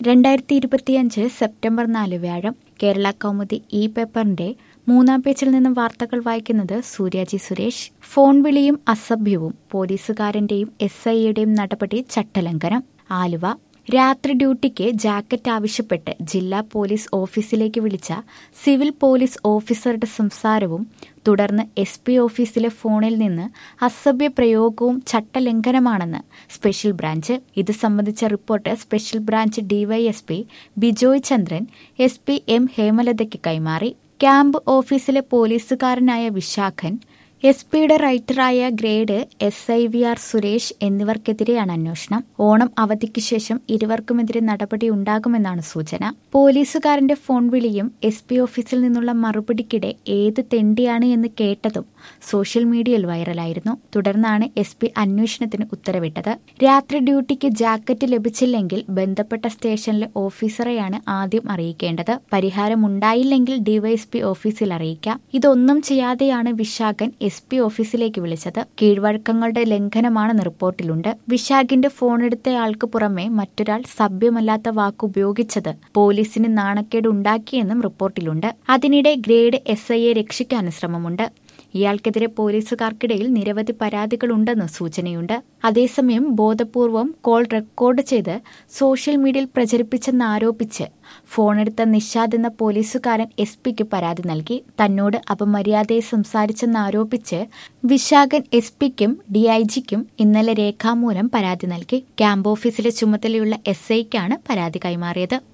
രണ്ടായിരത്തി ഇരുപത്തിയഞ്ച് സെപ്റ്റംബർ നാല് വ്യാഴം കേരള കൗമുദി ഇ പേപ്പറിന്റെ മൂന്നാം പേജിൽ നിന്നും വാർത്തകൾ വായിക്കുന്നത് സൂര്യാജി സുരേഷ് ഫോൺ വിളിയും അസഭ്യവും പോലീസുകാരന്റെയും എസ് ഐയുടെയും നടപടി ചട്ടലംഘനം ആലുവ രാത്രി ഡ്യൂട്ടിക്ക് ജാക്കറ്റ് ആവശ്യപ്പെട്ട് ജില്ലാ പോലീസ് ഓഫീസിലേക്ക് വിളിച്ച സിവിൽ പോലീസ് ഓഫീസറുടെ സംസാരവും തുടർന്ന് എസ് പി ഓഫീസിലെ ഫോണിൽ നിന്ന് അസഭ്യ പ്രയോഗവും ചട്ടലംഘനമാണെന്ന് സ്പെഷ്യൽ ബ്രാഞ്ച് ഇത് സംബന്ധിച്ച report special branch DYSP Bijoy Chandran S P M ഹേമലതയ്ക്ക് കൈമാറി ക്യാമ്പ് ഓഫീസിലെ പോലീസുകാരനായ വിശാഖൻ എസ് പിയുടെ റൈറ്ററായ grade S I V R Suresh എന്നിവർക്കെതിരെയാണ് അന്വേഷണം ഓണം അവധിക്ക് ശേഷം ഇരുവർക്കുമെതിരെ നടപടി ഉണ്ടാകുമെന്നാണ് സൂചന പോലീസുകാരന്റെ ഫോൺ വിളിയും എസ് പി ഓഫീസിൽ നിന്നുള്ള മറുപടിക്കിടെ ഏത് തെണ്ടിയാണ് എന്ന് കേട്ടതും സോഷ്യൽ മീഡിയയിൽ വൈറലായിരുന്നു തുടർന്നാണ് എസ് പി അന്വേഷണത്തിന് ഉത്തരവിട്ടത് രാത്രി ഡ്യൂട്ടിക്ക് ജാക്കറ്റ് ലഭിച്ചില്ലെങ്കിൽ ബന്ധപ്പെട്ട സ്റ്റേഷനിലെ ഓഫീസറെയാണ് ആദ്യം അറിയിക്കേണ്ടത് പരിഹാരമുണ്ടായില്ലെങ്കിൽ ഡിവൈഎസ്പി ഓഫീസിൽ അറിയിക്കാം ഇതൊന്നും ചെയ്യാതെയാണ് വിശാഖൻ എസ് പി ഓഫീസിലേക്ക് വിളിച്ചത് കീഴ്വഴക്കങ്ങളുടെ ലംഘനമാണെന്ന് റിപ്പോർട്ടിലുണ്ട് വിശാഖിന്റെ ഫോണെടുത്തയാൾക്ക് പുറമെ മറ്റൊരാൾ സഭ്യമല്ലാത്ത വാക്ക് ഉപയോഗിച്ചത് പോലീസിന് നാണക്കേട് ഉണ്ടാക്കിയെന്നും റിപ്പോർട്ടിലുണ്ട് അതിനിടെ ഗ്രേഡ് എസ് ഐയെ രക്ഷിക്കാനും ശ്രമമുണ്ട് ഇയാൾക്കെതിരെ പോലീസുകാർക്കിടയിൽ നിരവധി പരാതികളുണ്ടെന്ന് സൂചനയുണ്ട് അതേസമയം ബോധപൂർവം കോൾ റെക്കോർഡ് ചെയ്ത് സോഷ്യൽ മീഡിയയിൽ പ്രചരിപ്പിച്ചെന്നാരോപിച്ച് ഫോണെടുത്ത നിഷാദ് എന്ന പോലീസുകാരൻ എസ് പിക്ക് പരാതി നൽകി തന്നോട് അപമര്യാദയെ സംസാരിച്ചെന്നാരോപിച്ച് വിശാഖൻ എസ് പിക്കും ഡിഐജിക്കും ഇന്നലെ രേഖാമൂലം പരാതി നൽകി ക്യാമ്പ് ഓഫീസിലെ ചുമതലയുള്ള എസ് ഐക്കാണ് പരാതി കൈമാറിയത്